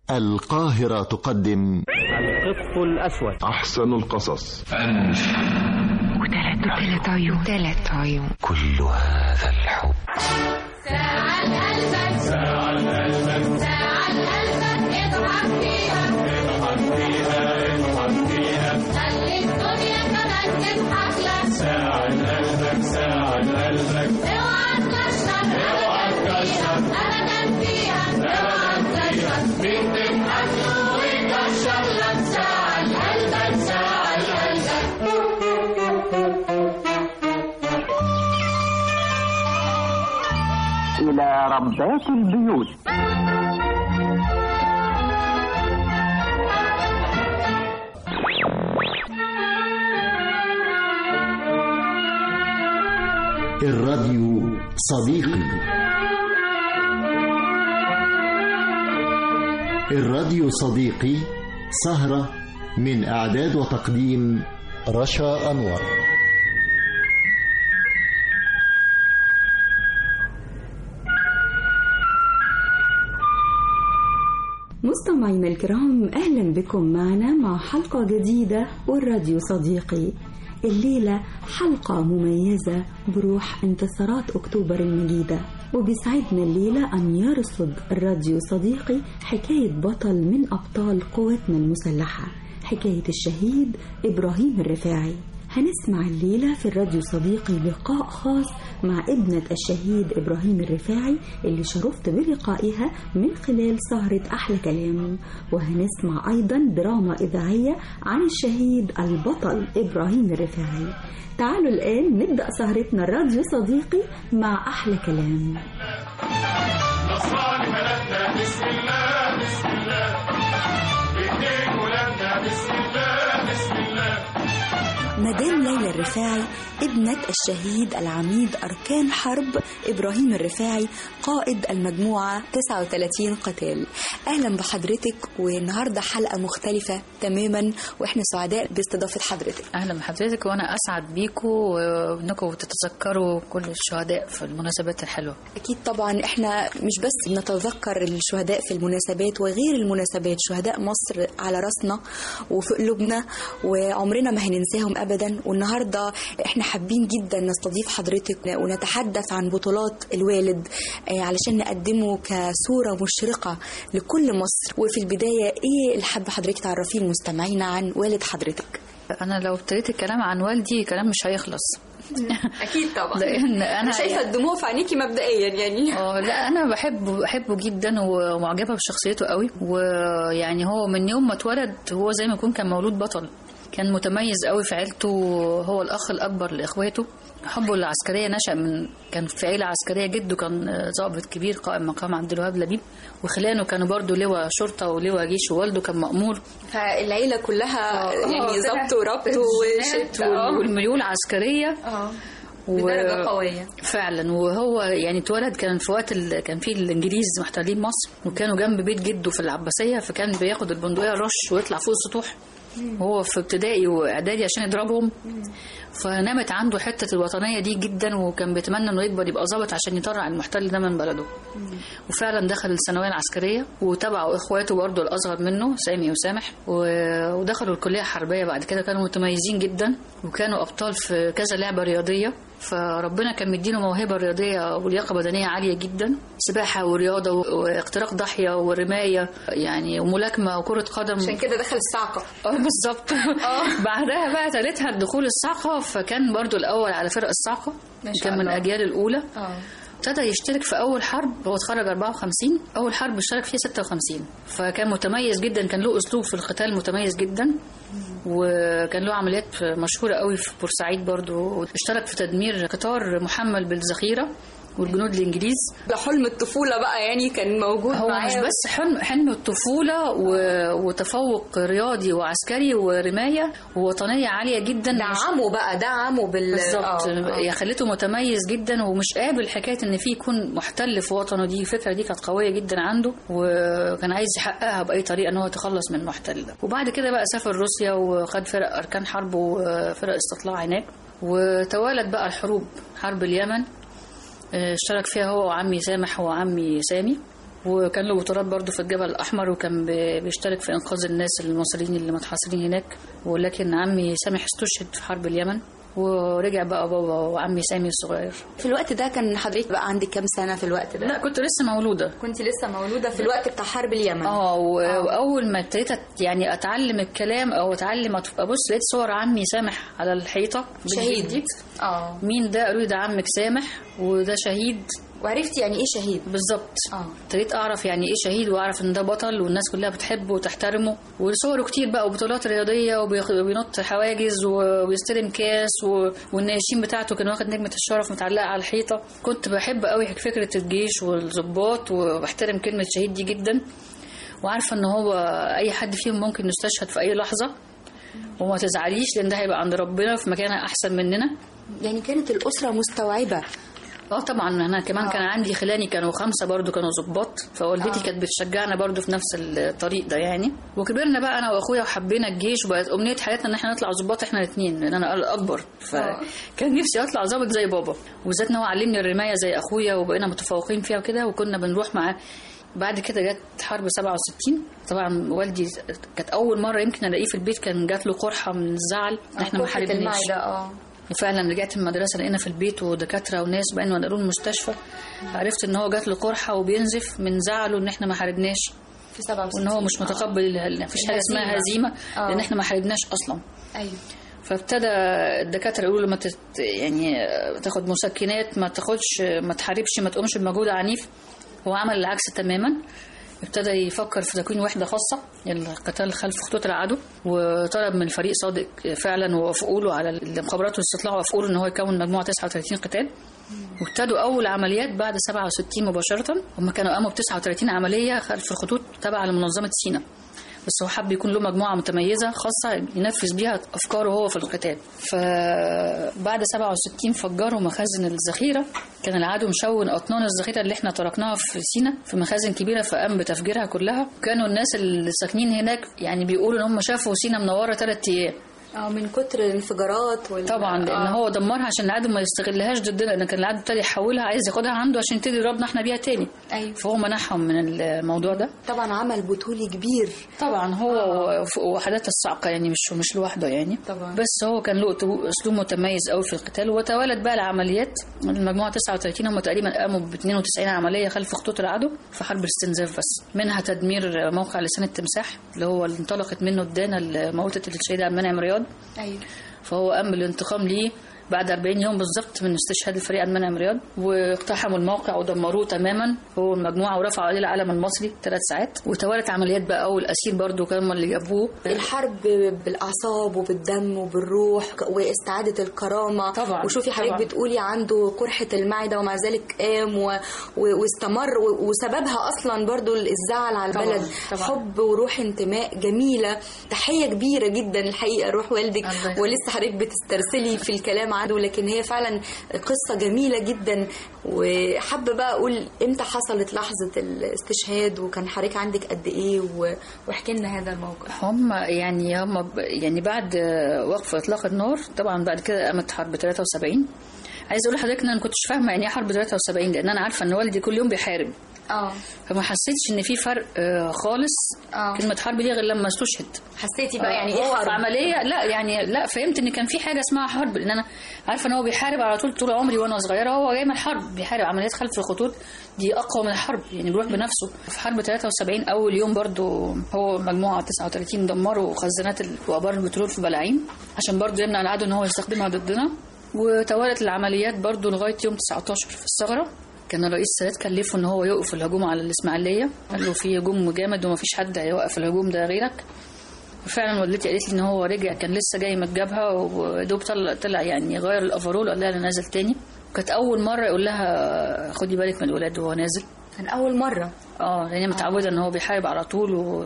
القاهرة تقدم القط الأسود أحسن القصص وثلاث وثلاث عيون ثلاث عيون كل هذا الحب ساعة قلبك ساعة قلبك ساعة قلبك اضحك فيها اضحك فيها اضحك فيها خلي الدنيا كمان تضحك لك ساعة قلبك ساعة قلبك اوعى تكشر اوعى تكشر ابدا فيها اوعى تكشر مين تضحك له ويكشر لك ساعة قلبك ساعة قلبك إلى ربات البيوت الراديو صديقي الراديو صديقي سهرة من إعداد وتقديم رشا أنور مستمعينا الكرام اهلا بكم معنا مع حلقه جديده والراديو صديقي الليله حلقه مميزه بروح انتصارات اكتوبر المجيده وبيسعدنا الليله ان يرصد الراديو صديقي حكايه بطل من ابطال قواتنا المسلحه حكايه الشهيد ابراهيم الرفاعي هنسمع الليلة في الراديو صديقي لقاء خاص مع ابنة الشهيد إبراهيم الرفاعي اللي شرفت بلقائها من خلال سهرة أحلى كلام وهنسمع أيضا دراما إذاعية عن الشهيد البطل إبراهيم الرفاعي تعالوا الآن نبدأ سهرتنا الراديو صديقي مع أحلى كلام نصراني بلدنا بسم الله بسم الله بايدين ولادنا بسم الله بسم الله مدام ليلى الرفاعي ابنة الشهيد العميد أركان حرب إبراهيم الرفاعي قائد المجموعة 39 قتال أهلا بحضرتك والنهاردة حلقة مختلفة تماما وإحنا سعداء باستضافة حضرتك اهلا بحضرتك وانا اسعد بيكم وانكم تتذكروا كل الشهداء في المناسبات الحلوه أكيد طبعا إحنا مش بس بنتذكر الشهداء في المناسبات وغير المناسبات شهداء مصر على راسنا وفي قلوبنا وعمرنا ما هننساهم أبدا والنهاردة إحنا حابين جدا نستضيف حضرتك ونتحدث عن بطولات الوالد آه، علشان نقدمه كصورة مشرقة لكل مصر وفي البداية إيه اللي حابة حضرتك تعرفيه المستمعين عن والد حضرتك انا لو ابتديت الكلام عن والدي كلام مش هيخلص أكيد طبعا لان انا الدموع في عينيكي مبدئيا يعني اه لا انا بحبه بحبه جدا ومعجبه بشخصيته قوي ويعني هو من يوم ما اتولد هو زي ما يكون كان مولود بطل كان متميز قوي في عيلته هو الاخ الاكبر لاخواته حبه للعسكريه نشا من كان في عيله عسكريه جده كان ضابط كبير قائم مقام عبد الوهاب لبيب وخلانه كانوا برضو لواء شرطه ولواء جيش ووالده كان مأمور فالعيلة كلها يعني ظبط وربط وشت وال- والميول عسكريه بدرجة قوية فعلا وهو يعني اتولد كان في وقت ال... كان في الانجليز محتلين مصر وكانوا جنب بيت جده في العباسيه فكان بياخد البندقيه الرش ويطلع فوق السطوح وهو في ابتدائي واعدادي عشان يضربهم فنامت عنده حته الوطنيه دي جدا وكان بيتمنى انه يكبر يبقى ظابط عشان يطلع المحتل ده من بلده وفعلا دخل الثانويه العسكريه وتبعوا اخواته برضه الاصغر منه سامي وسامح و- ودخلوا الكليه الحربيه بعد كده كانوا متميزين جدا وكانوا ابطال في كذا لعبه رياضيه فربنا كان مديله موهبه رياضيه ولياقه بدنيه عاليه جدا سباحه ورياضه و- واختراق ضاحيه ورمايه يعني وملاكمه وكره قدم عشان كده دخل الصعقة اه بالظبط بعدها بقى تالتها الدخول الصاعقه فكان برضو الاول على فرق الصاعقه ما شاء كان من الله. الاجيال الاولى اه ابتدى يشترك في اول حرب هو اتخرج 54 اول حرب اشترك فيها 56 فكان متميز جدا كان له اسلوب في القتال متميز جدا وكان له عمليات مشهوره قوي في بورسعيد برضو اشترك في تدمير قطار محمل بالذخيره والجنود الانجليز ده حلم الطفولة بقى يعني كان موجود هو معاه مش بس حلم حلم الطفوله و... وتفوق رياضي وعسكري ورمايه ووطنيه عاليه جدا مش- دعمه بقى دعمه بال بالظبط آه، آه. هي خليته متميز جدا ومش قابل حكايه ان في يكون محتل في وطنه دي الفكره دي كانت قويه جدا عنده وكان عايز يحققها باي طريقه ان هو يتخلص من المحتل ده وبعد كده بقى سافر روسيا وخد فرق اركان حرب وفرق استطلاع هناك وتوالت بقى الحروب حرب اليمن اه، اشترك فيها هو وعمي سامح وعمي سامي وكان له بطولات برضه في الجبل الأحمر وكان بي- بيشترك في إنقاذ الناس المصريين اللي متحاصرين هناك ولكن عمي سامح استشهد في حرب اليمن ورجع بقى بابا وعمي سامي الصغير في الوقت ده كان حضرتك بقى عندك كام سنه في الوقت ده لا كنت لسه مولودة كنت لسه مولوده في الوقت بتاع حرب اليمن اه و- واول ما ابتديت أت- يعني اتعلم الكلام او اتعلم أت- ابص لقيت صور عمي سامح على الحيطه شهيد بالجديد. اه مين ده قالوا لي ده عمك سامح وده شهيد وعرفتي يعني ايه شهيد بالظبط اه ابتديت اعرف يعني ايه شهيد واعرف ان ده بطل والناس كلها بتحبه وتحترمه وصوره كتير بقى وبطولات رياضيه وبيخ- وبينط حواجز و- ويستلم كاس و- والناشين بتاعته كان واخد نجمه الشرف متعلقه على الحيطه كنت بحب قوي فكره الجيش والضباط وبحترم كلمه شهيد دي جدا وعارفه ان هو اي حد فيهم ممكن يستشهد في اي لحظه وما تزعليش لان ده هيبقى عند ربنا في مكان احسن مننا يعني كانت الاسره مستوعبه اه طبعا انا كمان كان عندي خلاني كانوا خمسه برضو كانوا ظباط فوالدتي كانت بتشجعنا برضو في نفس الطريق ده يعني وكبرنا بقى انا واخويا وحبينا الجيش وبقت امنيه حياتنا ان احنا نطلع ظباط احنا الاثنين لان انا الاكبر فكان نفسي اطلع ظابط زي بابا وذات ان هو علمني الرمايه زي اخويا وبقينا متفوقين فيها وكده وكنا بنروح معاه بعد كده جت حرب 67 طبعا والدي كانت اول مره يمكن الاقيه في البيت كان جات له قرحه من الزعل ان احنا ما قرحة حاربناش المعدة اه وفعلا رجعت من المدرسه لقينا في البيت ودكاتره وناس بقى نقلوه المستشفى عرفت ان هو جات له قرحه وبينزف من زعله ان احنا ما حاربناش في 67 وان هو مش متقبل ال- مفيش حاجه اسمها الهزيمة. هزيمه آه. لان احنا ما حاربناش اصلا ايوه فابتدى الدكاتره يقولوا له ما تت يعني تاخد مسكنات ما تاخدش ما تحاربش ما تقومش بمجهود عنيف هو عمل العكس تماما ابتدى يفكر في تكوين وحده خاصه القتال خلف خطوط العدو وطلب من الفريق صادق فعلا ووافقوا له على المخابرات والاستطلاع وافقوا له ان هو يكون مجموعه 39 قتال وابتدوا اول عمليات بعد 67 مباشره هم كانوا قاموا ب 39 عمليه خلف الخطوط تبع لمنظمه سينا بس هو حب يكون له مجموعه متميزه خاصه ينفذ بيها افكاره هو في القتال فبعد 67 فجروا مخازن الذخيره كان العدو مشون اطنان الذخيره اللي احنا تركناها في سينا في مخازن كبيره فقام بتفجيرها كلها كانوا الناس اللي ساكنين هناك يعني بيقولوا ان هم شافوا سينا منوره ثلاث ايام اه من كتر الانفجارات وال... طبعا لان آه. هو دمرها عشان العدو ما يستغلهاش ضدنا لان كان العدو ابتدى يحولها عايز ياخدها عنده عشان يبتدي يضربنا احنا بيها تاني ايوه فهو منعهم من الموضوع ده طبعا عمل بطولي كبير طبعا هو وحدات الصعقة يعني مش مش لوحده يعني طبعا. بس هو كان له تو- اسلوب متميز قوي في القتال وتوالت بقى العمليات المجموعه 39 هم تقريبا قاموا ب 92 عمليه خلف خطوط العدو في حرب الاستنزاف بس منها تدمير موقع لسان التمساح اللي هو اللي انطلقت منه الدانه اللي موتت الشهيد عبد المنعم رياض ايوه فهو قام بالانتقام ليه بعد 40 يوم بالظبط من استشهاد الفريق عبد المنعم رياض واقتحموا الموقع ودمروه تماما هو المجموعه ورفعوا عليه العلم المصري ثلاث ساعات وتوالت عمليات بقى والاسير برضو كانوا اللي جابوه الحرب بالاعصاب وبالدم وبالروح واستعاده الكرامه طبعا، وشوفي حضرتك طبعا. بتقولي عنده قرحه المعده ومع ذلك قام و... و... واستمر و... وسببها اصلا برضو الزعل على طبعا، البلد طبعا. حب وروح انتماء جميله تحيه كبيره جدا الحقيقه روح والدك الله يخليك. ولسه حضرتك بتسترسلي في الكلام عنه لكن هي فعلا قصه جميله جدا وحابه بقى اقول امتى حصلت لحظه الاستشهاد وكان حضرتك عندك قد ايه و... واحكي لنا هذا الموقف هم يعني هم ب- يعني بعد وقف اطلاق النار طبعا بعد كده قامت حرب 73 عايز اقول لحضرتك ان انا ما كنتش فاهمه يعني ايه حرب 73 لان انا عارفه ان والدي كل يوم بيحارب اه فما حسيتش ان في فرق آه، خالص آه. كلمه حرب دي غير لما استشهد حسيتي بقى يعني هو ايه في حرب عمليه لا يعني لا فهمت ان كان في حاجه اسمها حرب لان انا عارفه ان هو بيحارب على طول طول عمري وانا صغيره هو جاي من الحرب بيحارب عمليات خلف الخطوط دي اقوى من الحرب يعني بيروح بنفسه في حرب 73 اول يوم برضو هو مجموعه 39 دمروا خزانات ال- وابار البترول في بلاعيم عشان برضو يمنع العدو ان هو يستخدمها ضدنا وتوالت العمليات برضو لغايه يوم 19 في الثغره كان الرئيس السادات كلفه ان هو يوقف الهجوم على الاسماعيليه قال له في هجوم جامد ومفيش حد هيوقف الهجوم ده غيرك وفعلا والدتي قالت لي ان هو رجع كان لسه جاي من الجبهه ودوب طلع, طلع يعني غير الافرول وقال لها انا نازل تاني وكانت اول مره يقول لها خدي بالك من الولاد وهو نازل كان اول مره اه لان هي متعوده ان هو بيحارب على طول و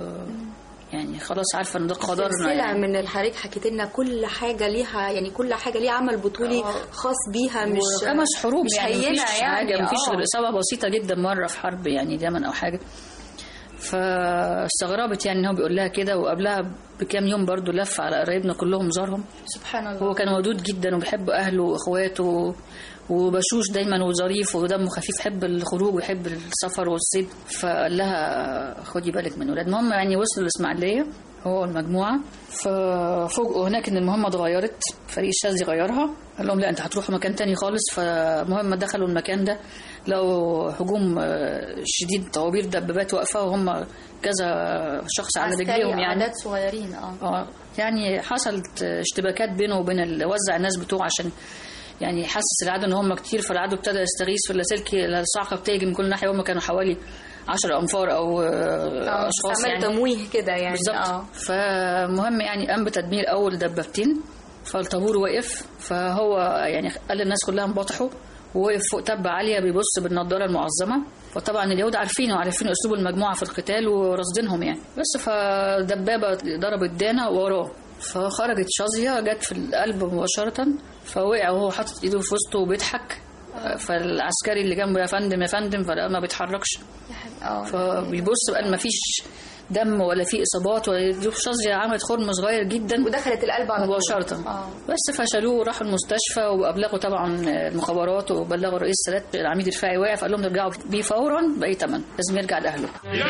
يعني خلاص عارفه ان ده قدرنا سلسلة يعني من الحريق حكيت لنا كل حاجة ليها يعني كل حاجة ليها عمل بطولي خاص بيها مش وخمس حروب مش يعني هينة مفيش يعني حاجه مفيش آه. غير اصابه بسيطه جدا مره في حرب يعني اليمن او حاجه فاستغربت يعني ان هو بيقول لها كده وقبلها بكام يوم برضو لف على قرايبنا كلهم زارهم سبحان الله هو كان ودود جدا وبيحب اهله واخواته وبشوش دايما وظريف ودمه خفيف يحب الخروج ويحب السفر والصيد فقال لها خدي بالك من ولاد المهم يعني وصلوا الاسماعيليه هو والمجموعه ففوجئوا هناك ان المهمه اتغيرت فريق الشاذلي غيرها قال لهم لا انت هتروحوا مكان تاني خالص فمهم دخلوا المكان ده لقوا هجوم آه، شديد طوابير دبابات واقفه وهم كذا شخص على عسكري رجليهم يعني اعداد صغيرين اه اه يعني حصلت اشتباكات بينه وبين ال- وزع الناس بتوعه عشان يعني يحسس العدو ان هم كتير فالعدو ابتدى يستغيث في اللاسلكي الصاعقه بتيجي من كل ناحيه هم كانوا حوالي 10 انفار او آه، اشخاص عمل يعني تمويه كده يعني بالظبط اه فمهم يعني قام بتدمير اول دبابتين فالطابور وقف فهو يعني قال للناس كلها انبطحوا ووقف فوق تبة عالية بيبص بالنضارة المعظمة وطبعا اليهود عارفين وعارفين اسلوب المجموعة في القتال ورصدينهم يعني بس فدبابة ضربت دانا وراه فخرجت شظية جت في القلب مباشرة فوقع وهو حاطط ايده في وسطه وبيضحك فالعسكري اللي جنبه يا فندم يا فندم فلقى ما بيتحركش اه فبيبص بقى ما فيش دم ولا في اصابات ولا دي شظيه عملت خرم صغير جدا ودخلت القلب على طول. مباشره اه بس فشالوه وراحوا المستشفى وابلغوا طبعا المخابرات وبلغوا رئيس السادات العميد الرفاعي واقف قال لهم يرجعوا بيه فورا باي ثمن لازم يرجع لاهله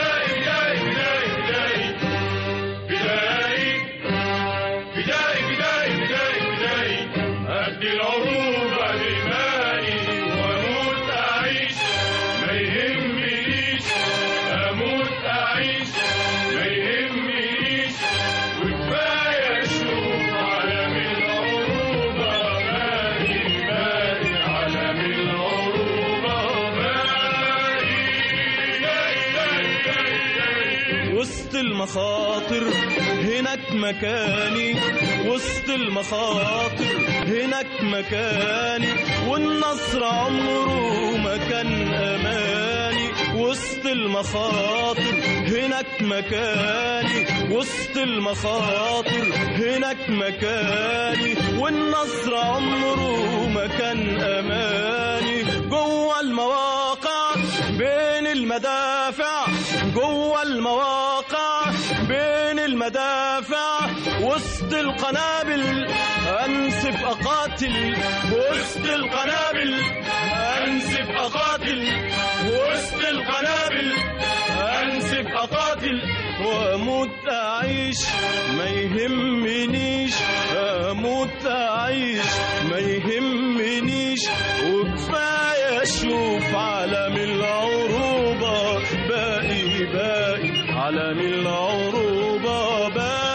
أدي العروبة لمالي وأموت أعيش ما يهمنيش أموت أعيش ما يهمنيش وكفاية أشوف عالم العروبة مالي مالي عالم العروبة مالي وسط المخاطر هناك مكاني وسط المخاطر هناك مكاني والنصر عمره ما كان أماني وسط المخاطر هناك مكاني وسط المخاطر هناك مكاني والنصر عمره ما كان أماني جوه المواقع بين المدافع جوه المواقع بين المدافع وسط القنابل انسف اقاتل وسط القنابل انسف اقاتل وسط القنابل انسف اقاتل واموت اعيش ما يهمنيش اموت اعيش ما يهمنيش وكفايه اشوف عالم العروبه باقي باقي عالم العروبه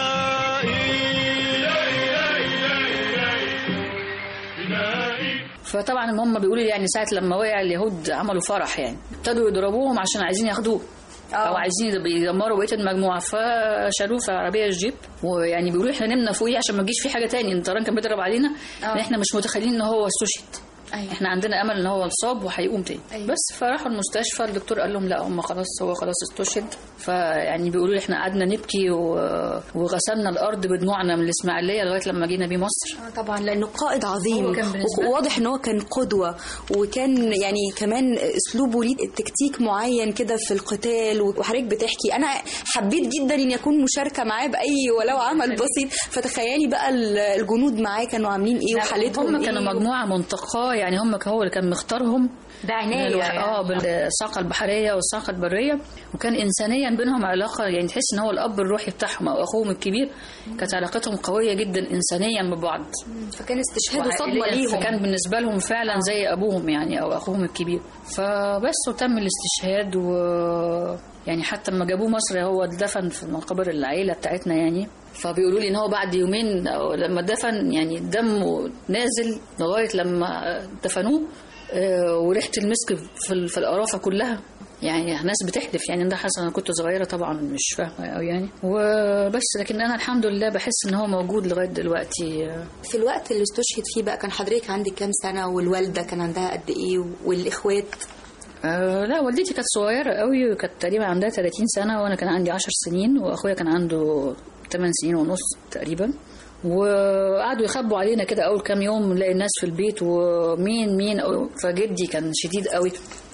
باقي فطبعا هم بيقولوا لي يعني ساعه لما وقع اليهود عملوا فرح يعني ابتدوا يضربوهم عشان عايزين ياخدوه او عايزين يدمروا بقيه المجموعه فشالوه في عربيه الجيب ويعني بيقولوا احنا نمنا فوقيه عشان ما تجيش في حاجه تاني الطيران كان بيضرب علينا ان احنا مش متخيلين ان هو استشهد أيوة. احنا عندنا امل ان هو اتصاب وهيقوم تاني أيوة. بس فراحوا المستشفى الدكتور قال لهم لا هم خلاص هو خلاص استشهد فيعني بيقولوا لي احنا قعدنا نبكي و- وغسلنا الارض بدموعنا من الاسماعيليه لغايه لما جينا بيه مصر آه طبعا لانه قائد عظيم هو كان بالنسبة لي- وواضح ان هو كان قدوه وكان يعني كمان اسلوبه ليه تكتيك معين كده في القتال وحضرتك بتحكي انا حبيت جدا اني اكون مشاركه معاه باي ولو عمل بسيط فتخيلي بقى ال- الجنود معاه كانوا عاملين ايه وحالتهم هم كانوا إيه؟ مجموعه منتقاه يعني هم هو اللي كان مختارهم ده عناية بالوح- يعني. اه بالصاقه البحريه والصاقه البريه وكان انسانيا بينهم علاقه يعني تحس ان هو الاب الروحي بتاعهم او اخوهم الكبير كانت علاقتهم قويه جدا انسانيا ببعض فكان استشهاد وصدمه وعائلياً، ليهم فكان بالنسبه لهم فعلا زي ابوهم يعني او اخوهم الكبير فبس وتم الاستشهاد و يعني حتى لما جابوه مصر هو اتدفن في مقابر العيله بتاعتنا يعني فبيقولوا لي ان هو بعد يومين أو لما دفن يعني دمه نازل لغايه لما دفنوه آه، وريحه المسك في ال- في القرافه كلها يعني ناس بتحلف يعني ده حصل انا كنت صغيره طبعا مش فاهمه قوي يعني وبس لكن انا الحمد لله بحس ان هو موجود لغايه دلوقتي في الوقت اللي استشهد فيه بقى كان حضرتك عندك كام سنه والوالده كان عندها قد ايه والاخوات آه لا والدتي كانت صغيرة قوي وكانت تقريبا عندها 30 سنة وأنا كان عندي 10 سنين وأخويا كان عنده 8 سنين ونص تقريبا وقعدوا يخبوا علينا كده أول كام يوم نلاقي الناس في البيت ومين مين أو- فجدي كان شديد قوي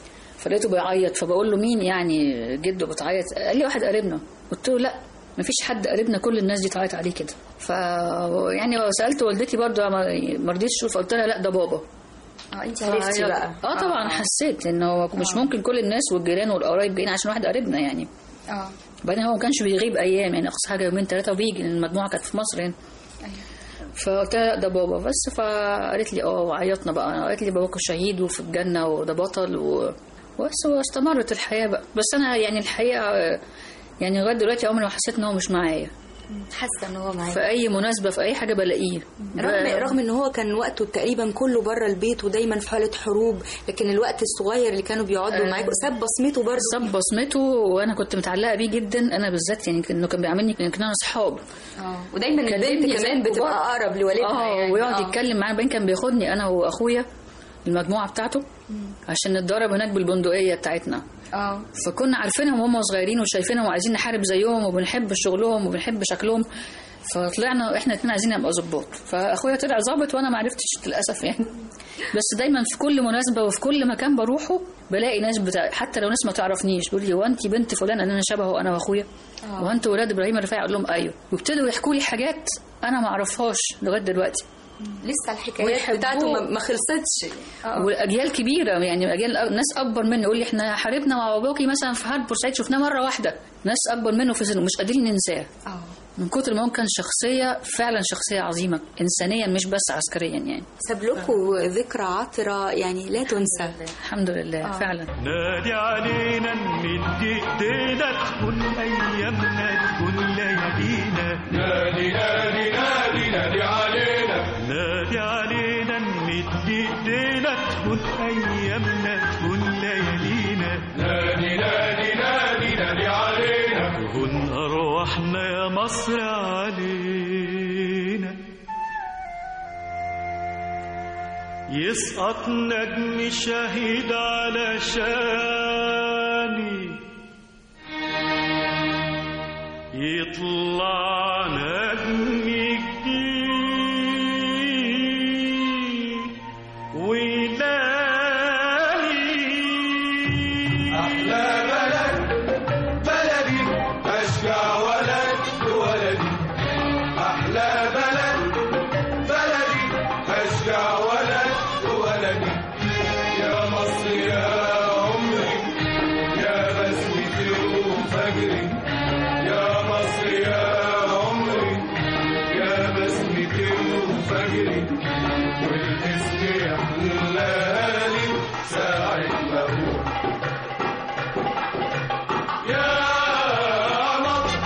فلقيته بيعيط فبقول له مين يعني جده بتعيط قال لي واحد قريبنا قلت له لا مفيش حد قريبنا كل الناس دي تعيط عليه كده ف يعني سالت والدتي برضو ما ما رضيتش اشوف قلت لها لا ده بابا اه انت عرفتي فهي- بقى اه طبعا حسيت لان هو مش ممكن كل الناس والجيران والقرايب جايين عشان واحد قريبنا يعني اه بعدين هو ما كانش بيغيب ايام يعني اقصى حاجه يومين ثلاثه وبيجي لان المجموعه كانت في مصر يعني فقلت لها لا ده بابا بس فقالت لي اه وعيطنا بقى قالت لي باباك شهيد وفي الجنه وده بطل و... بس واستمرت الحياه بقى بس انا يعني الحقيقه آه، يعني لغايه دلوقتي عمري ما حسيت ان هو مش معايا حاسه ان هو معاك في اي مناسبه في اي حاجه بلاقيه رغم ب- رغم ان هو كان وقته تقريبا كله بره البيت ودايما في حاله حروب لكن الوقت الصغير اللي كانوا بيقعدوا آه. معاك ساب بصمته برضه ساب بصمته وانا كنت متعلقه بيه جدا انا بالذات يعني انه كان بيعاملني كنا اصحاب اه ودايما البنت كلمني كمان زي بتبقى الكبار. اقرب لوالدها اه يعني. ويقعد آه. يتكلم معانا بعدين كان بياخدني انا واخويا المجموعه بتاعته عشان نتدرب هناك بالبندقيه بتاعتنا اه فكنا عارفينهم وهم صغيرين وشايفينهم وعايزين نحارب زيهم وبنحب شغلهم وبنحب شكلهم فطلعنا احنا اتنين عايزين نبقى ظباط فاخويا طلع ظابط وانا ما عرفتش للاسف يعني بس دايما في كل مناسبه وفي كل مكان بروحه بلاقي ناس بتاع حتى لو ناس ما تعرفنيش بيقول لي هو انت بنت فلان انا شبهه انا واخويا هو انتوا ولاد ابراهيم الرفاعي اقول لهم ايوه وابتدوا يحكوا لي حاجات انا ما اعرفهاش لغايه دلوقتي لسه الحكايات ويحبوه. بتاعته ما ما خلصتش والاجيال كبيره يعني اجيال ناس اكبر مني يقول لي احنا حاربنا مع باباكي مثلا في حرب بورسعيد شفناه مره واحده ناس اكبر منه في سنه مش قادرين ننساه اه من كتر ما هو كان شخصيه فعلا شخصيه عظيمه انسانيا مش بس عسكريا يعني ساب لكم ذكرى عطره يعني لا تنسى الحمد لله فعلا نادي علينا نمد ايدينا تكون ايامنا تكون ليالينا نادي نادي نادي نادي علينا نادي علينا نمد ايدينا تكون ايامنا تكون ليالينا نادي نادي نادي نادي علينا تكون ارواحنا يا مصر علينا يسقط نجم شهيد على شاني يطلع نجم جديد ويلاقي أحلى بلد بلدي أشجع ولد ولدي أحلى بلد بلدي أشجع ولد ولدي يا مصر يا عمري يا بسمتي وفجري يا مصر يا عمري يا بسمتي وفجري والاسم يحلالي ساعة ما أقول يا مصر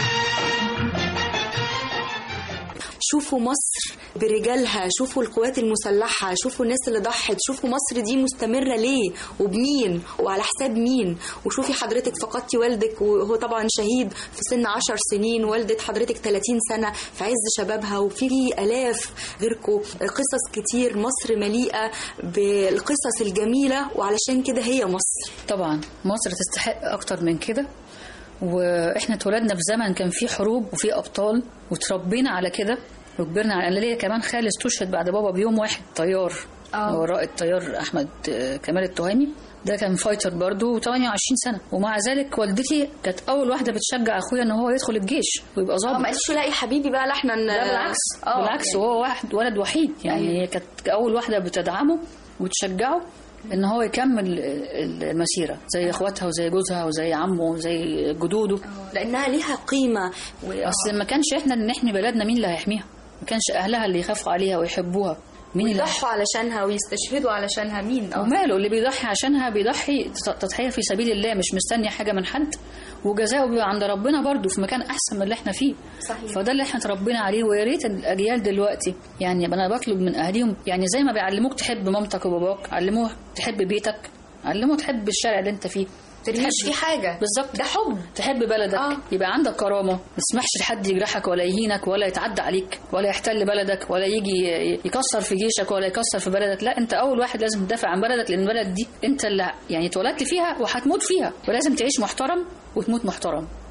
شوفوا مصر برجالها شوفوا القوات المسلحة شوفوا الناس اللي ضحت شوفوا مصر دي مستمرة ليه وبمين وعلى حساب مين وشوفي حضرتك فقدتي والدك وهو طبعا شهيد في سن عشر سنين والدة حضرتك 30 سنة في عز شبابها وفي آلاف غيركم قصص كتير مصر مليئة بالقصص الجميلة وعلشان كده هي مصر طبعا مصر تستحق اكتر من كده واحنا اتولدنا في زمن كان فيه حروب وفيه ابطال وتربينا على كده وكبرنا على انا ليا كمان خالي استشهد بعد بابا بيوم واحد طيار آه. وراء الطيار احمد آه، كمال التهامي ده كان فايتر برضه 28 سنه ومع ذلك والدتي كانت اول واحده بتشجع اخويا ان هو يدخل الجيش ويبقى اه ظابط ما قالش لا يا حبيبي بقى لا احنا ن- لا بالعكس آه، بالعكس يعني. وهو واحد ولد وحيد يعني هي كانت اول واحده بتدعمه وتشجعه ان هو يكمل ال- المسيره زي اخواتها وزي جوزها وزي عمه وزي جدوده لانها ليها قيمه و... اصل ما كانش احنا اللي نحمي بلدنا مين اللي هيحميها ما كانش اهلها اللي يخافوا عليها ويحبوها مين اللي يضحوا علشانها ويستشهدوا علشانها مين اه وماله اللي بيضحي عشانها بيضحي تضحية في سبيل الله مش مستني حاجة من حد وجزاؤه بيبقى عند ربنا برضه في مكان أحسن من اللي احنا فيه صحيح. فده اللي احنا اتربينا عليه ويا ريت الأجيال دلوقتي يعني أنا بطلب من أهاليهم يعني زي ما بيعلموك تحب مامتك وباباك علموه تحب بيتك علموه تحب الشارع اللي انت فيه ترميش تحب- فيه حاجه بالظبط ده حب تحب بلدك آه. آه. يبقى عندك كرامه ما تسمحش لحد يجرحك ولا يهينك ولا يتعدى عليك ولا يحتل بلدك ولا يجي يكسر في جيشك ولا يكسر في بلدك لا انت اول واحد لازم تدافع عن بلدك لان البلد دي انت اللي يعني اتولدت فيها وهتموت فيها ولازم تعيش محترم وتموت محترم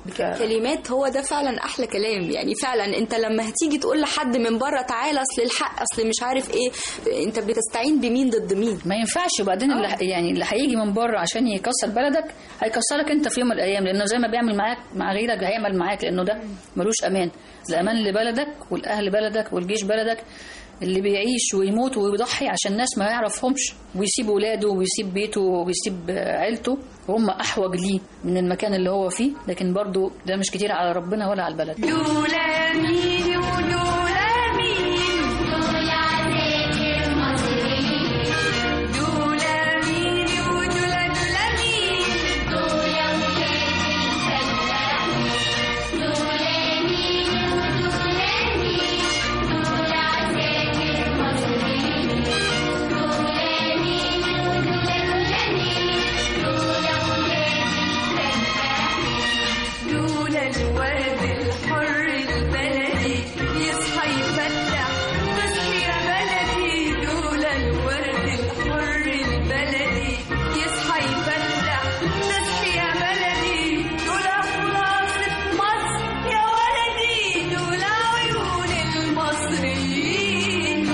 كلمات هو ده فعلا احلى كلام يعني فعلا انت لما هتيجي تقول لحد من بره تعالى اصل الحق اصل مش عارف ايه انت بتستعين بمين ضد مين ما ينفعش وبعدين اللي يعني اللي هيجي من بره عشان يكسر بلدك هيكسرك انت في يوم من الايام لانه زي ما بيعمل معاك مع غيرك هيعمل معاك لانه ده ملوش امان الامان لبلدك والاهل بلدك والجيش بلدك اللي بيعيش ويموت ويضحي عشان ناس ما يعرفهمش ويسيب ولاده ويسيب بيته ويسيب عيلته وهم احوج ليه من المكان اللي هو فيه لكن برضو ده مش كتير على ربنا ولا على البلد دولا مين ودولا مين دول عساكر المصريين دولا مين ودولا دولا مين دول ولاد الفلاحين دولا مين ودولا مين دول عساكر المصريين دولا مين ودولا دولا مين دول ولاد الفلاحين دول الواد الحر البلدي يصحى يفتح تصحي يا بلدي دول الورد الحر البلدي يصحى يفتح تصحي يا بلدي دول خلاصة مصر يا ولدي دول عيون المصريين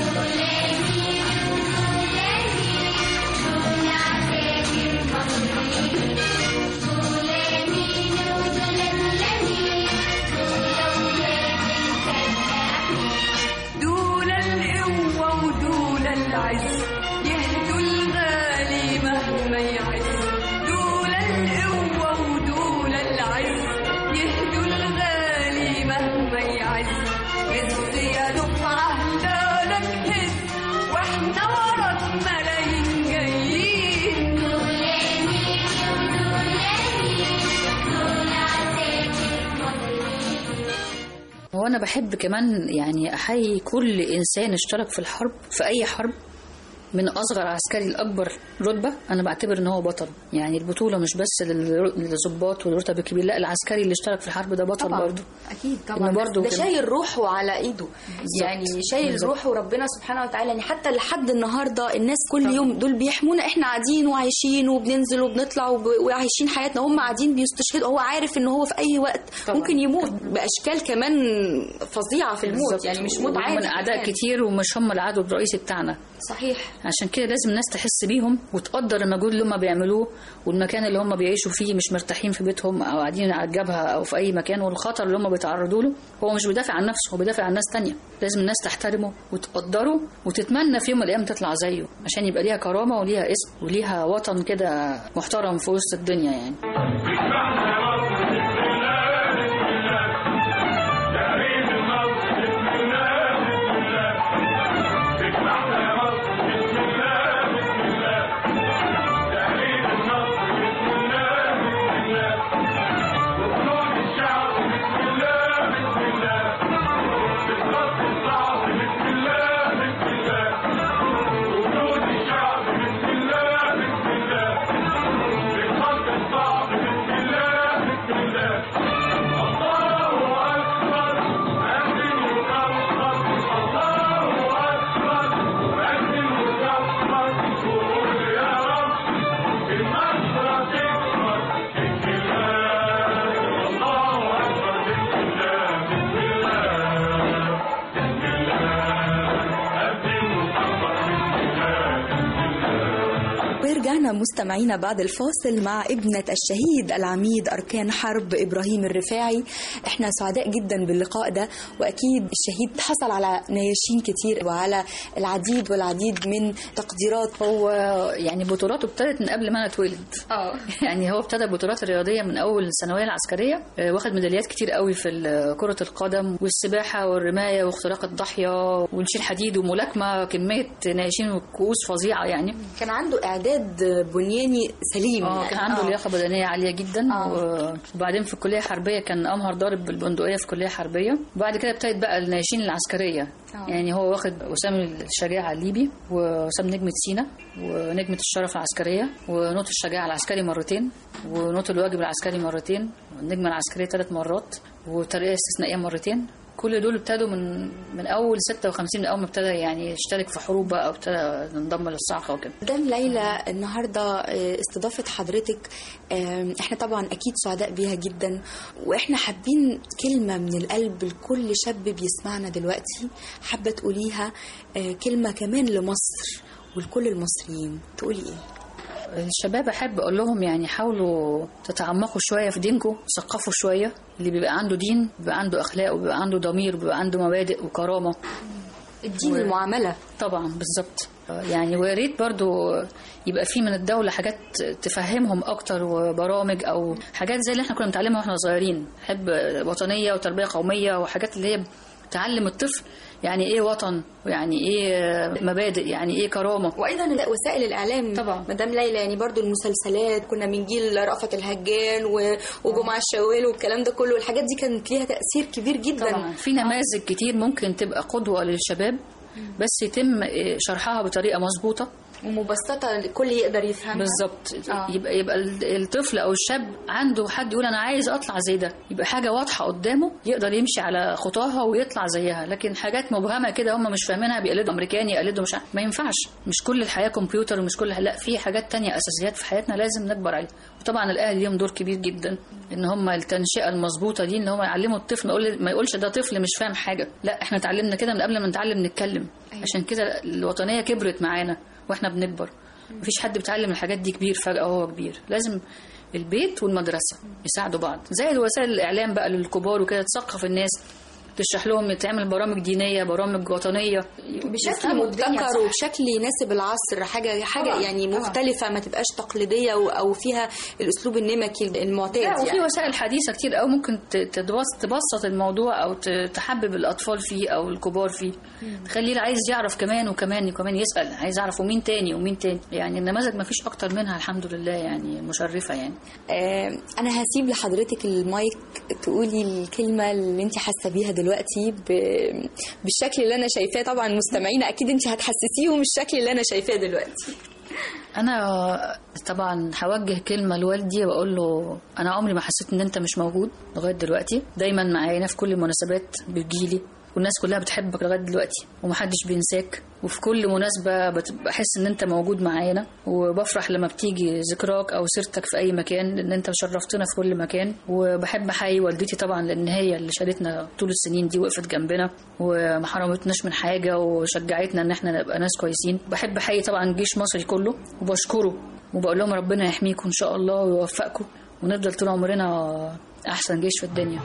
دول القوة ودول العز يهدوا الغالي مهما يعز دول القوة ودول العز يهدوا الغالي مهما يعز هز يا دفعة هلالك هز واحنا وراك ملايين جايين وانا بحب كمان يعني احيي كل انسان اشترك في الحرب في اي حرب من اصغر عسكري لاكبر رتبه انا بعتبر ان هو بطل يعني البطوله مش بس لل- للضباط والرتب الكبير لا العسكري اللي اشترك في الحرب ده بطل طبعا برضه اكيد إنه طبعا برضه ده كده. شايل روحه على ايده يعني شايل بالظبط. روحه ربنا سبحانه وتعالى يعني حتى لحد النهارده الناس كل يوم دول بيحمونا احنا قاعدين وعايشين وبننزل وبنطلع وب... وعايشين حياتنا هم قاعدين بيستشهدوا هو عارف ان هو في اي وقت طبعا. ممكن يموت باشكال كمان فظيعه في الموت بالظبط. يعني مش موت عادي من اعداء كمان. كتير ومش هم العدو الرئيسي بتاعنا صحيح عشان كده لازم الناس تحس بيهم وتقدر المجهود اللي هم بيعملوه والمكان اللي هم بيعيشوا فيه مش مرتاحين في بيتهم او قاعدين على الجبهه او في اي مكان والخطر اللي هم بيتعرضوا له هو مش بيدافع عن نفسه هو بيدافع عن ناس تانية لازم الناس تحترمه وتقدره وتتمنى في يوم من الايام تطلع زيه عشان يبقى ليها كرامه وليها اسم وليها وطن كده محترم في وسط الدنيا يعني ورجعنا مستمعينا بعد الفاصل مع ابنة الشهيد العميد أركان حرب إبراهيم الرفاعي احنا سعداء جدا باللقاء ده وأكيد الشهيد حصل على نياشين كتير وعلى العديد والعديد من تقديرات هو يعني بطولاته ابتدت من قبل ما انا اتولد اه يعني هو ابتدى البطولات الرياضيه من اول الثانويه العسكريه آه، واخد ميداليات كتير قوي في ال- كره القدم والسباحه والرمايه واختراق الضاحيه ونشيل حديد وملاكمه كميه ناشين وكؤوس فظيعه يعني كان عنده إعداد بنياني سليم اه يعني. كان عنده آه. لياقه بدنيه عاليه جدا آه. وبعدين في الكليه الحربيه كان امهر ضارب بالبندقيه في كليه حربيه وبعد كده ابتدت بقى الناشين العسكريه آه. يعني هو واخد وسام الشجاعه الليبي وسام نجمه سينا ونجمه الشرف العسكريه ونوت الشجاعه العسكري مرتين ونوت الواجب العسكري مرتين والنجمه العسكريه ثلاث مرات وترقيه استثنائيه مرتين كل دول ابتدوا من من اول 56 من اول ما ابتدى يعني يشترك في حروب بقى وابتدى ينضم للصاعقه وكده مدام ليلى النهارده آه، استضافه حضرتك آم، احنا طبعا اكيد سعداء بيها جدا واحنا حابين كلمه من القلب لكل شاب بيسمعنا دلوقتي حابه تقوليها آه، كلمه كمان لمصر ولكل المصريين تقولي ايه الشباب احب اقول لهم يعني حاولوا تتعمقوا شويه في دينكم ثقفوا شويه اللي بيبقى عنده دين بيبقى عنده اخلاق وبيبقى عنده ضمير وبيبقى عنده مبادئ وكرامه الدين و- المعامله طبعا بالظبط يعني ويا ريت برضو يبقى في من الدوله حاجات تفهمهم اكتر وبرامج او حاجات زي اللي احنا كنا بنتعلمها واحنا صغيرين حب وطنيه وتربيه قوميه وحاجات اللي هي تعلم الطفل يعني ايه وطن ويعني ايه مبادئ يعني ايه كرامه وايضا وسائل الاعلام طبعا. مدام ليلى يعني برضو المسلسلات كنا من جيل رأفت الهجان و- وجمعه الشوال والكلام ده كله الحاجات دي كانت ليها تاثير كبير جدا طبعا في نماذج كتير ممكن تبقى قدوه للشباب بس يتم إيه، شرحها بطريقه مظبوطه ومبسطه الكل يقدر يفهمها بالظبط آه. يبقى يبقى ال- الطفل او الشاب عنده حد يقول انا عايز اطلع زي ده يبقى حاجه واضحه قدامه يقدر يمشي على خطاها ويطلع زيها لكن حاجات مبهمه كده هم مش فاهمينها بيقلدوا امريكاني يقلدوا مش عارف- ما ينفعش مش كل الحياه كمبيوتر ومش كل لا في حاجات تانية اساسيات في حياتنا لازم نكبر عليها وطبعا الاهل ليهم دور كبير جدا ان هم التنشئه المظبوطه دي ان هم يعلموا الطفل ما يقول ما يقولش ده طفل مش فاهم حاجه لا احنا اتعلمنا كده من قبل ما نتعلم نتكلم عشان كده الوطنيه كبرت معانا واحنا بنكبر مفيش حد بيتعلم الحاجات دي كبير فجأة وهو كبير لازم البيت والمدرسة يساعدوا بعض زي وسائل الإعلام بقى للكبار وكده تثقف الناس تشرح لهم تعمل برامج دينية برامج وطنية بشكل يفهموا الدنيا مبتكر صح. وبشكل يناسب العصر حاجه حاجه طبعاً، يعني طبعاً. مختلفه ما تبقاش تقليديه و- او فيها الاسلوب النمكي المعتاد لا وفي يعني وسائل حديثة كتير أوي ممكن ت- تدوس- تبسط الموضوع أو ت- تحبب الأطفال فيه أو الكبار فيه تخليه اللي عايز يعرف كمان وكمان وكمان يسأل عايز يعرف ومين تاني ومين تاني يعني النماذج ما فيش أكتر منها الحمد لله يعني مشرفة يعني آه، انا هسيب لحضرتك المايك تقولي الكلمه اللي انت حاسه بيها دلوقتي ب... بالشكل اللي انا شايفاه طبعا مستمعينا اكيد انت هتحسسيهم الشكل اللي انا شايفاه دلوقتي انا طبعا هوجه كلمه لوالدي واقول له انا عمري ما حسيت ان انت مش موجود لغايه دلوقتي دايما معانا في كل المناسبات بتجيلي والناس كلها بتحبك لغايه دلوقتي ومحدش بينساك وفي كل مناسبه بت- بحس ان انت موجود معانا وبفرح لما بتيجي ذكراك او سيرتك في اي مكان لان انت شرفتنا في كل مكان وبحب احيي والدتي طبعا لان هي اللي شالتنا طول السنين دي وقفت جنبنا وما حرمتناش من حاجه وشجعتنا ان احنا نبقى ناس كويسين بحب احيي طبعا الجيش المصري كله وبشكره وبقول لهم ربنا يحميكم ان شاء الله ويوفقكم ونفضل طول عمرنا احسن جيش في الدنيا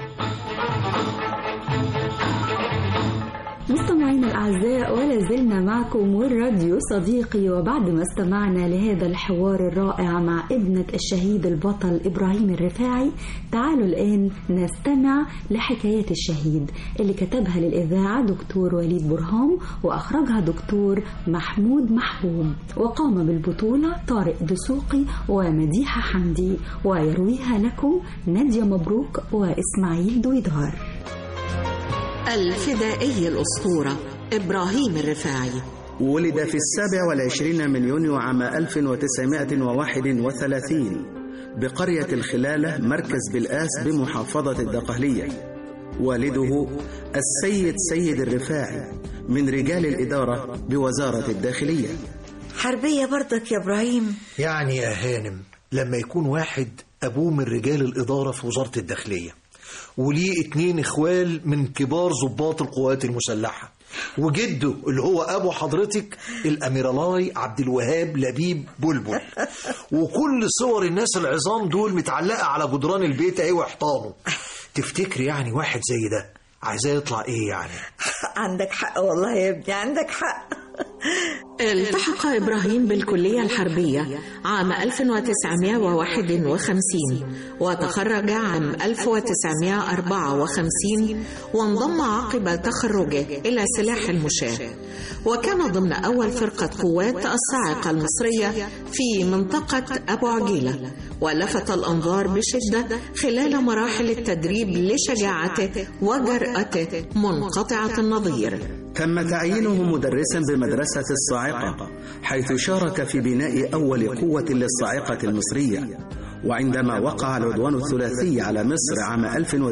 مستمعينا الأعزاء ولا زلنا معكم والراديو صديقي وبعد ما استمعنا لهذا الحوار الرائع مع ابنة الشهيد البطل إبراهيم الرفاعي تعالوا الآن نستمع لحكايات الشهيد اللي كتبها للإذاعة دكتور وليد برهام وأخرجها دكتور محمود محبوب وقام بالبطولة طارق دسوقي ومديحة حمدي ويرويها لكم نادية مبروك وإسماعيل دويدار الفدائي الأسطورة إبراهيم الرفاعي ولد في السابع والعشرين من يونيو عام 1931 بقرية الخلالة مركز بالآس بمحافظة الدقهلية والده السيد سيد الرفاعي من رجال الإدارة بوزارة الداخلية حربية برضك يا إبراهيم يعني يا هانم لما يكون واحد أبوه من رجال الإدارة في وزارة الداخلية وليه اتنين إخوال من كبار ضباط القوات المسلحة وجده اللي هو أبو حضرتك الأميرالاي عبد الوهاب لبيب بلبل وكل صور الناس العظام دول متعلقة على جدران البيت أهي وحيطانه تفتكري يعني واحد زي ده عايزاه يطلع إيه يعني عندك حق والله يا ابني عندك حق التحق إبراهيم بالكلية الحربية عام 1951 وتخرج عام 1954 وانضم عقب تخرجه إلى سلاح المشاة وكان ضمن أول فرقة قوات الصاعقة المصرية في منطقة أبو عجيلة ولفت الأنظار بشدة خلال مراحل التدريب لشجاعته وجرأته منقطعة النظير تم تعيينه مدرسا بمدرسة الصاعقة حيث شارك في بناء أول قوة للصاعقة المصرية وعندما وقع العدوان الثلاثي على مصر عام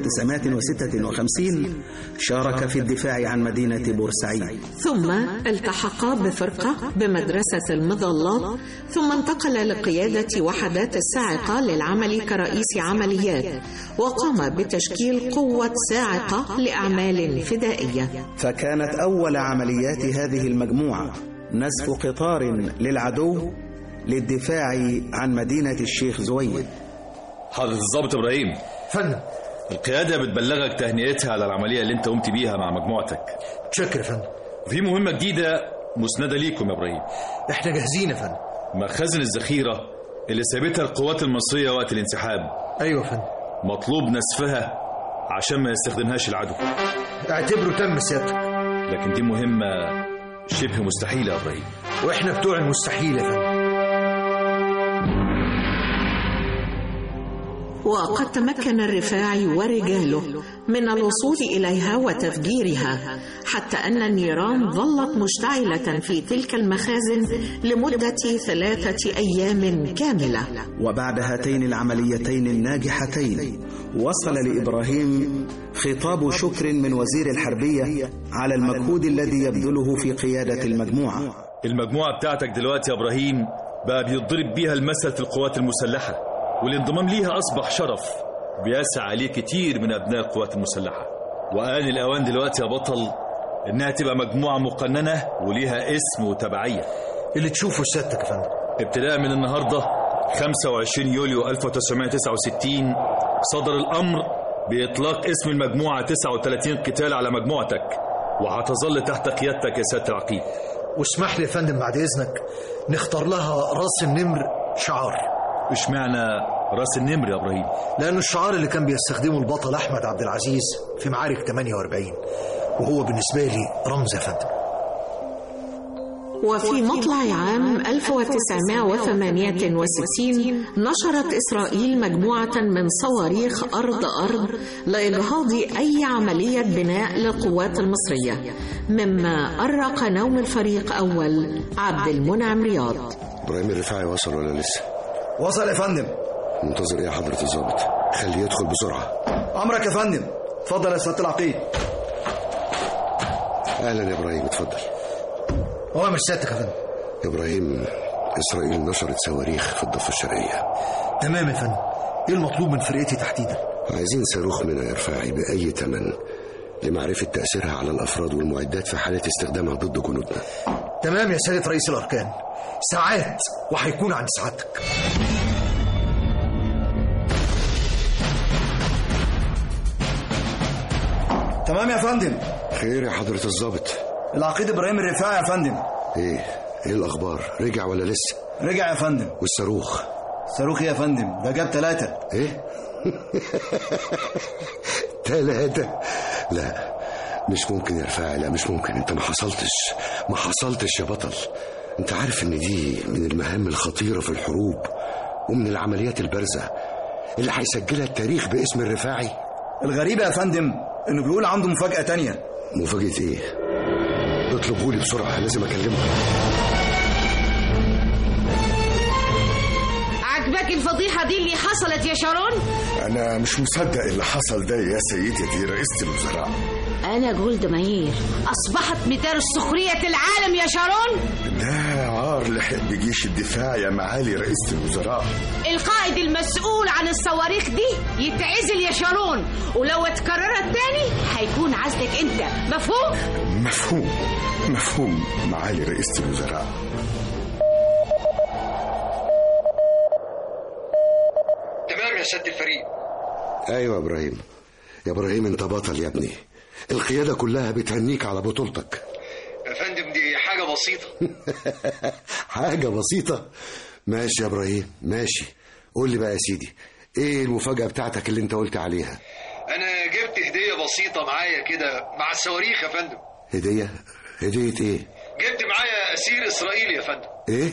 1956 شارك في الدفاع عن مدينة بورسعيد ثم التحق بفرقة بمدرسة المظلات ثم انتقل لقيادة وحدات الساعقة للعمل كرئيس عمليات وقام بتشكيل قوة ساعقة لأعمال فدائية فكانت أول عمليات هذه المجموعة نزف قطار للعدو للدفاع عن مدينة الشيخ زويد حضرة الضابط إبراهيم فندم القيادة بتبلغك تهنئتها على العملية اللي أنت قمت بيها مع مجموعتك شكرا يا فندم وفي مهمة جديدة مسندة ليكم يا إبراهيم احنا جاهزين يا فندم مخازن الذخيرة اللي سابتها القوات المصرية وقت الانسحاب ايوه يا فندم مطلوب نسفها عشان ما يستخدمهاش العدو اعتبره تم سيادتك لكن دي مهمة شبه مستحيلة يا إبراهيم واحنا بتوع المستحيل يا فندم وقد تمكن الرفاعي ورجاله من الوصول إليها وتفجيرها حتى أن النيران ظلت مشتعلة في تلك المخازن لمدة ثلاثة أيام كاملة وبعد هاتين العمليتين الناجحتين وصل لإبراهيم خطاب شكر من وزير الحربية على المجهود الذي يبذله في قيادة المجموعة المجموعة بتاعتك دلوقتي يا إبراهيم بقى بيضرب بيها المثل في القوات المسلحة والانضمام ليها أصبح شرف بيسعى عليه كتير من أبناء القوات المسلحة وآن الأوان دلوقتي يا بطل إنها تبقى مجموعة مقننة وليها اسم وتبعية اللي تشوفه سيادتك يا فندم ابتداء من النهاردة 25 يوليو 1969 صدر الأمر بإطلاق اسم المجموعة 39 قتال على مجموعتك وهتظل تحت قيادتك يا سيادة العقيد واسمح لي يا فندم بعد إذنك نختار لها راس النمر شعار اشمعنى راس النمر يا إبراهيم لأنه الشعار اللي كان بيستخدمه البطل أحمد عبد العزيز في معارك 48 وهو بالنسبة لي رمز يا فندم وفي مطلع عام 1968 نشرت إسرائيل مجموعة من صواريخ أرض أرض لإجهاض أي عملية بناء للقوات المصرية مما أرق نوم الفريق أول عبد المنعم رياض ابراهيم الرفاعي وصل ولا لسه وصل يا فندم منتظر ايه يا حضرة الضابط خليه يدخل بسرعة امرك يا فندم اتفضل يا سياده العقيد اهلا يا ابراهيم اتفضل هو مش سيادتك يا فندم يا ابراهيم اسرائيل نشرت صواريخ في الضفة الشرقية تمام يا فندم ايه المطلوب من فرقتي تحديدا عايزين صاروخ منها يا رفاعي بأي تمن لمعرفة تأثيرها على الأفراد والمعدات في حالة استخدامها ضد جنودنا تمام يا سيادة رئيس الأركان ساعات وهيكون عند سعادتك تمام يا فندم خير يا حضرة الضابط العقيد ابراهيم الرفاعي يا فندم ايه ايه الأخبار رجع ولا لسه رجع يا فندم والصاروخ صاروخ يا فندم ده جاب ثلاثة ايه ثلاثة لا مش ممكن يا رفاعي لا مش ممكن انت ما حصلتش ما حصلتش يا بطل انت عارف ان دي من المهام الخطيرة في الحروب ومن العمليات البارزة اللي هيسجلها التاريخ باسم الرفاعي الغريبة يا فندم انه بيقول عنده مفاجأة تانية مفاجأة ايه اطلبهولي بسرعة لازم اكلمه عجبك الفضيحة دي اللي حصلت يا شارون؟ أنا مش مصدق اللي حصل ده يا سيدتي رئيسة الوزراء أنا جولد ماير أصبحت مثال السخرية العالم يا شارون ده عار لحق بجيش الدفاع يا معالي رئيسة الوزراء القائد المسؤول عن الصواريخ دي يتعزل يا شارون ولو اتكررت تاني هيكون عزلك انت مفهوم؟ مفهوم مفهوم معالي رئيسة الوزراء تمام يا سيادة الفريق ايوه يا ابراهيم يا ابراهيم انت بطل يا ابني القيادة كلها بتهنيك على بطولتك يا فندم دي حاجة بسيطة حاجة بسيطة ماشي يا ابراهيم ماشي قول لي بقى يا سيدي ايه المفاجأة بتاعتك اللي انت قلت عليها أنا جبت هدية بسيطة معايا كده مع الصواريخ يا فندم هدية هدية ايه جبت معايا أسير إسرائيلي يا فندم ايه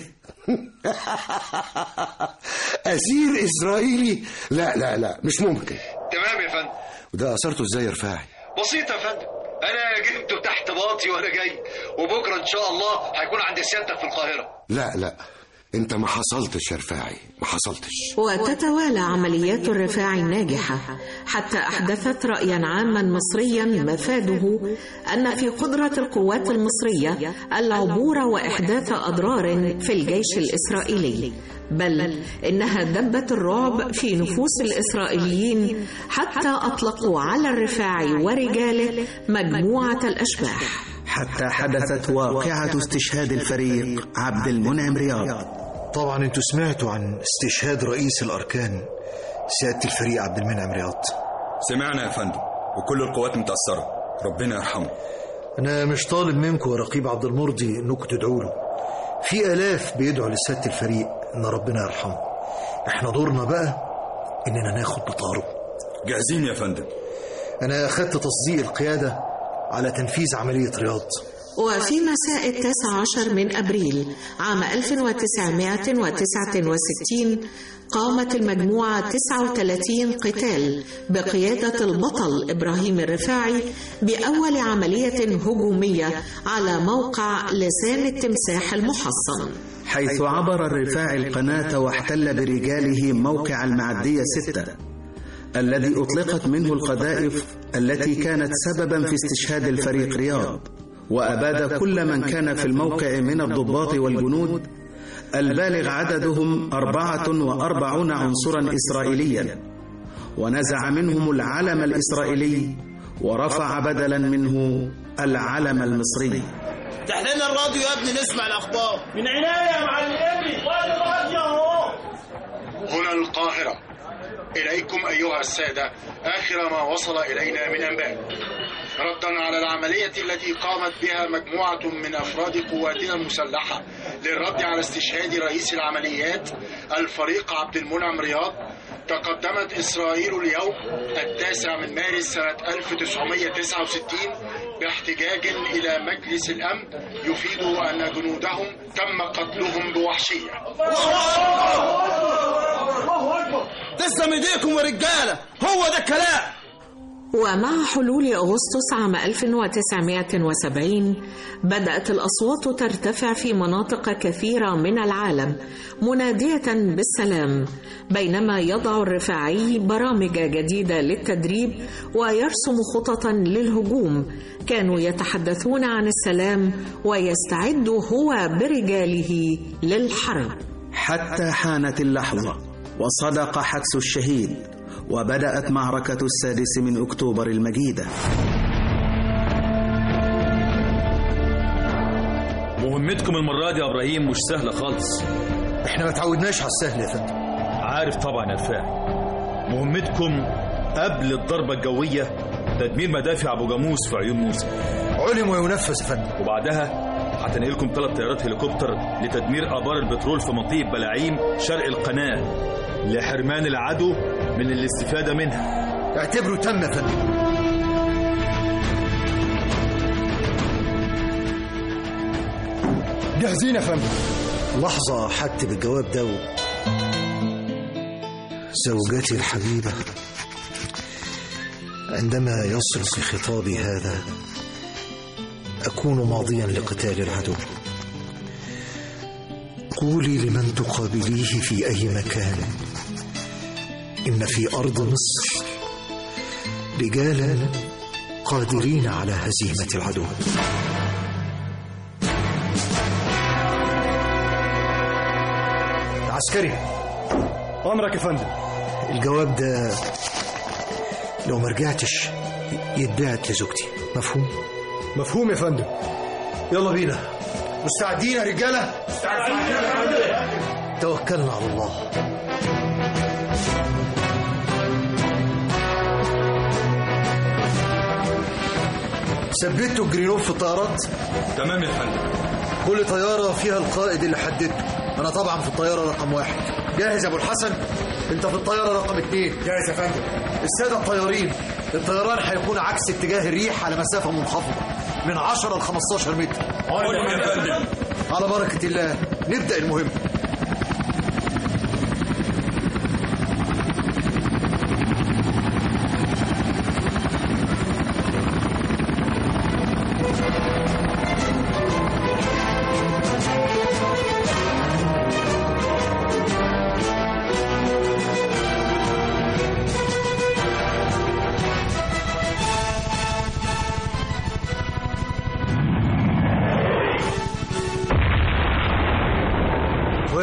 اسير اسرائيلي لا لا لا مش ممكن تمام يا فندم وده اثرته ازاي يا رفاعي بسيطة يا فندم أنا جبته تحت باطي وأنا جاي وبكرة إن شاء الله هيكون عند سيادتك في القاهرة لا لا انت ما حصلتش يا رفاعي ما حصلتش وتتوالى عمليات الرفاع الناجحة حتى أحدثت رأيا عاما مصريا مفاده أن في قدرة القوات المصرية العبور وإحداث أضرار في الجيش الإسرائيلي بل إنها دبت الرعب في نفوس الإسرائيليين حتى أطلقوا على الرفاع ورجاله مجموعة الأشباح حتى حدثت واقعة استشهاد الفريق عبد المنعم رياض طبعا انتوا سمعتوا عن استشهاد رئيس الاركان سياده الفريق عبد المنعم رياض سمعنا يا فندم وكل القوات متأثرة ربنا يرحمه انا مش طالب منكم يا رقيب عبد المرضي انكم تدعوا له في الاف بيدعوا لسياده الفريق ان ربنا يرحمه احنا دورنا بقى اننا ناخد بطاره جاهزين يا فندم انا اخدت تصديق القياده على تنفيذ عمليه رياض وفي مساء التاسع عشر من أبريل عام 1969 قامت المجموعة 39 قتال بقيادة البطل إبراهيم الرفاعي بأول عملية هجومية على موقع لسان التمساح المحصن حيث عبر الرفاعي القناة واحتل برجاله موقع المعدية ستة الذي أطلقت منه القذائف التي كانت سببا في استشهاد الفريق رياض وأباد كل من كان في الموقع من الضباط والجنود البالغ عددهم أربعة وأربعون عنصرا إسرائيليا ونزع منهم العلم الإسرائيلي ورفع بدلا منه العلم المصري تحليلنا الراديو يا ابني نسمع الاخبار من عناية يا معلمي والراديو اهو هنا القاهرة إليكم أيها السادة آخر ما وصل إلينا من أنباء ردا على العملية التي قامت بها مجموعة من أفراد قواتنا المسلحة للرد على استشهاد رئيس العمليات الفريق عبد المنعم رياض تقدمت إسرائيل اليوم التاسع من مارس سنة 1969 باحتجاج إلى مجلس الأمن يفيد أن جنودهم تم قتلهم بوحشية تسلم ايديكم يا رجالة هو ده الكلام ومع حلول أغسطس عام 1970 بدأت الأصوات ترتفع في مناطق كثيرة من العالم منادية بالسلام بينما يضع الرفاعي برامج جديدة للتدريب ويرسم خططا للهجوم كانوا يتحدثون عن السلام ويستعد هو برجاله للحرب حتى حانت اللحظة وصدق حدس الشهيد وبدأت معركة السادس من أكتوبر المجيدة مهمتكم المرة دي يا إبراهيم مش سهلة خالص احنا ما تعودناش على السهل يا فندم عارف طبعا يا رفاعي مهمتكم قبل الضربة الجوية تدمير مدافع أبو جاموس في عيون موسى علم وينفذ يا فندم وبعدها هتنقلكم ثلاث طيارات هليكوبتر لتدمير آبار البترول في منطقة بلاعيم شرق القناة لحرمان العدو من الاستفادة منها اعتبره تم يا فندم جاهزين يا فندم لحظة حكتب الجواب ده و... زوجتي الحبيبة عندما يصل خطابي هذا أكون ماضيا لقتال العدو قولي لمن تقابليه في أي مكان إن في أرض مصر رجالا قادرين على هزيمة العدو عسكري امرك يا فندم الجواب ده لو ما رجعتش يتبعت لزوجتي مفهوم مفهوم يا فندم يلا بينا مستعدين يا رجاله توكلنا على الله ثبتوا الجرينوب في الطيارات تمام يا فندم كل طيارة فيها القائد اللي حددته أنا طبعا في الطيارة رقم واحد جاهز يا أبو الحسن أنت في الطيارة رقم اتنين جاهز يا فندم السادة الطيارين الطيران هيكون عكس اتجاه الريح على مسافة منخفضة من 10 ل 15 متر يا فندم على بركة الله نبدأ المهم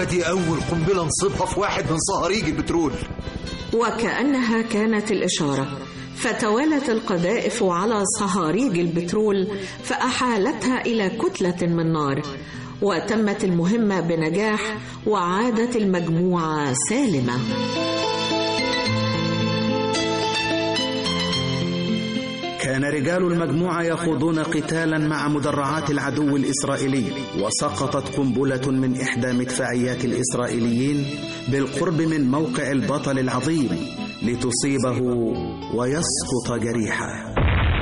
وادي أول قنبلة نصيبها في واحد من صهاريج البترول وكأنها كانت الإشارة فتوالت القذائف على صهاريج البترول فأحالتها إلى كتلة من نار وتمت المهمة بنجاح وعادت المجموعة سالمة كان رجال المجموعة يخوضون قتالا مع مدرعات العدو الإسرائيلي وسقطت قنبلة من إحدى مدفعيات الإسرائيليين بالقرب من موقع البطل العظيم لتصيبه ويسقط جريحا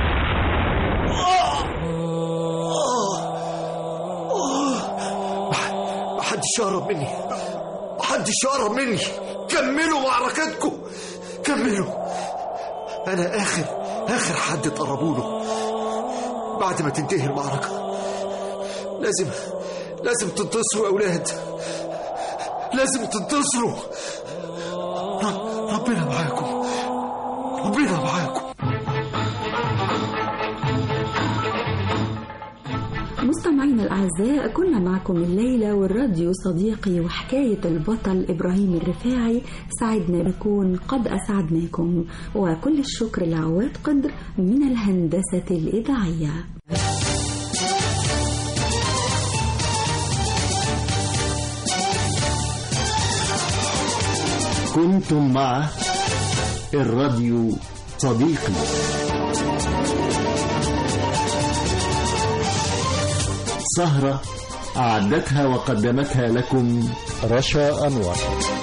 محدش يقرب مني محدش يقرب مني كملوا معركتكم كملوا أنا آخر آخر حد تقربوا له بعد ما تنتهي المعركة لازم لازم تنتصروا يا أولاد لازم تنتصروا ر- ربنا معاكم ربنا معاكم مستمعينا الأعزاء كنا معكم الليلة والراديو صديقي وحكاية البطل إبراهيم الرفاعي سعدنا بكون قد أسعدناكم وكل الشكر لعواد قدر من الهندسة الإذاعية كنتم مع الراديو صديقي سهرة أعدتها وقدمتها لكم رشا أنور